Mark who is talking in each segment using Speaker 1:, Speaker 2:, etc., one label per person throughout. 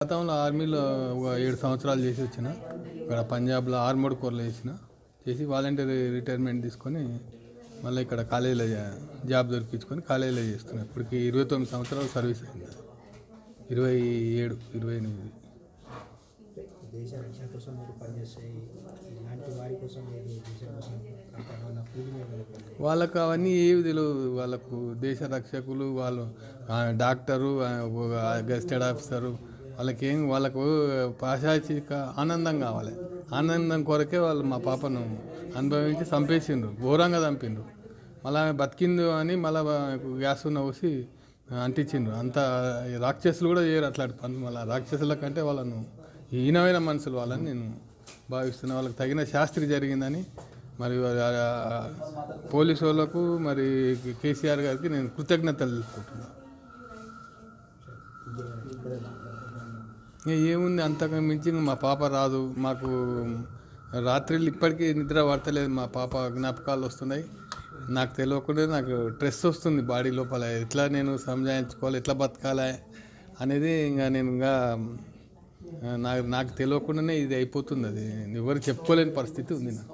Speaker 1: గతంలో ఆర్మీలో ఒక ఏడు సంవత్సరాలు చేసి వచ్చిన ఇక్కడ పంజాబ్లో ఆర్మోడ్ కోర్లో చేసిన చేసి వాలంటీర్ రిటైర్మెంట్ తీసుకొని మళ్ళీ ఇక్కడ కాలేజీలో జా- జాబ్ దొరికించుకొని కాలేజీలో చేస్తున్నాను ఇప్పటికి ఇరవై తొమ్మిది సంవత్సరాలు సర్వీస్ అయింది ఇరవై ఏడు ఇరవై ఎనిమిది
Speaker 2: దేశ రక్షణ కోసం మీరు పనిచేస్తే ఇలాంటి వారి కోసం మీరు దేశం కోసం కాపాడాలన్న ఫీలింగ్ ఏమైనా కలిగిందా?
Speaker 1: వాళ్ళకు అవన్నీ ఏవి తెలియదు వాళ్ళకు దేశ రక్షకులు వాళ్ళు ఆ, డాక్టరు ఆ, ఒక గెస్టెడ్ ఆఫీసరు వాళ్ళకేం వాళ్ళకు పాశాచిక ఆనందం కావాలి ఆనందం కొరకే వాళ్ళు మా పాపను అనుభవించి చంపేసిండ్రు ఘోరంగా చంపిండ్రు మళ్ళీ ఆమె బతికింది అని మళ్ళీ గ్యాస్ ఉన్న పోసి అంటించిండ్రు అంత రాక్షసులు కూడా చేయరు అట్లాంటి పనులు మళ్ళీ రాక్షసుల కంటే వాళ్ళను హీనమైన మనుషులు వాళ్ళని నేను భావిస్తున్నా వాళ్ళకి తగిన శాస్త్రి జరిగిందని మరి వారి ఆ- ఆ పోలీసు వాళ్ళకు మరి కేసీఆర్ గారికి నేను కృతజ్ఞతలు తెలుపుకుంటున్నాను ఇక ఏముంది అంతకు మించి ఇంక మా పాప రాదు మాకు రాత్రిళ్ళు ఇప్పటికీ నిద్ర పడతలేదు మా పాప జ్ఞాపకాలు వస్తున్నాయి నాకు తెలియకుండా నాకు స్ట్రెస్ వస్తుంది బాడీ లోపల ఎట్లా నేను సంజాయించుకోవాలి ఎట్లా బతకాలి అనేది ఇంకా నేను ఇంకా ఆ, నాకు నాకు తెలియకుండానే ఇది అయిపోతుంది అది ఎవరు చెప్పుకోలేని పరిస్థితి ఉంది నాకు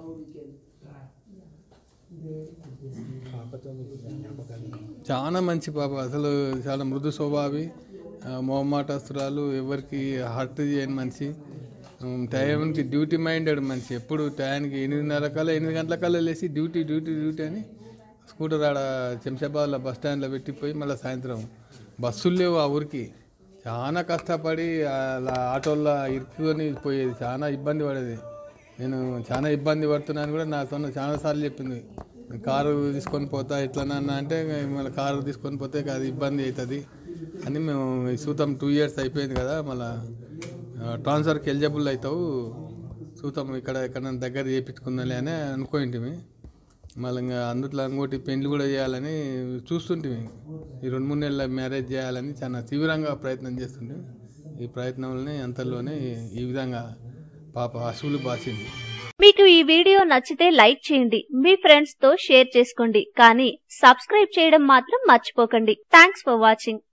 Speaker 2: పాపతో మీకు జ్ఞాపకాలు
Speaker 1: చాలా మంచి పాప అసలు చాలా మృదు స్వభావి ఆ, మొహమాటస్తురాలు ఎవరికి హర్ట్ చేయని మనిషి ఉమ్, టైంకి డ్యూటీ మైండెడ్ మనిషి ఎప్పుడు టైంకి ఎనిమిదిన్నర కల్లా ఎనిమిది గంటల కల్లా లేచి డ్యూటీ డ్యూటీ డ్యూటీ అని స్కూటర్ ఆడ శంషాబాద్లో బస్ స్టాండ్లో పెట్టిపోయి మళ్ళీ సాయంత్రం బస్సులు లేవు ఆ ఊరికి చాలా కష్టపడి అలా ఆటోల్లో ఇరుక్కుని పోయేది చాలా ఇబ్బంది పడేది నేను చాలా ఇబ్బంది పడుతున్నాను కూడా నా సొంత చాలా సార్లు చెప్పింది కారు తీసుకొని పోతా ఇట్లనన్నా అంటే మళ్ళీ కారు తీసుకొని పోతే అది ఇబ్బంది అవుతుంది అని మేము ఈ సూతం టూ ఇయర్స్ అయిపోయింది కదా మళ్ళీ ట్రాన్స్ఫర్కి ఎలిజిబుల్ అవుతావు సూతం ఇక్కడ ఎక్కడ దగ్గర చేయించుకుందాలే అని అనుకోయింటిమి మళ్ళీ ఇంకా అందుట్లో ఇంకోటి పెళ్లి కూడా చేయాలని చూస్తుంటిమి ఈ రెండు మూడు నెలల మ్యారేజ్ చేయాలని చాలా తీవ్రంగా ప్రయత్నం చేస్తుంటే ఈ ప్రయత్నంలోనే అంతలోనే ఈ విధంగా పాప అసూలు బాసింది
Speaker 3: మీకు ఈ వీడియో నచ్చితే లైక్ చేయండి మీ ఫ్రెండ్స్ తో షేర్ చేసుకోండి కానీ సబ్స్క్రైబ్ చేయడం మాత్రం మర్చిపోకండి థ్యాంక్స్ ఫర్ వాచింగ్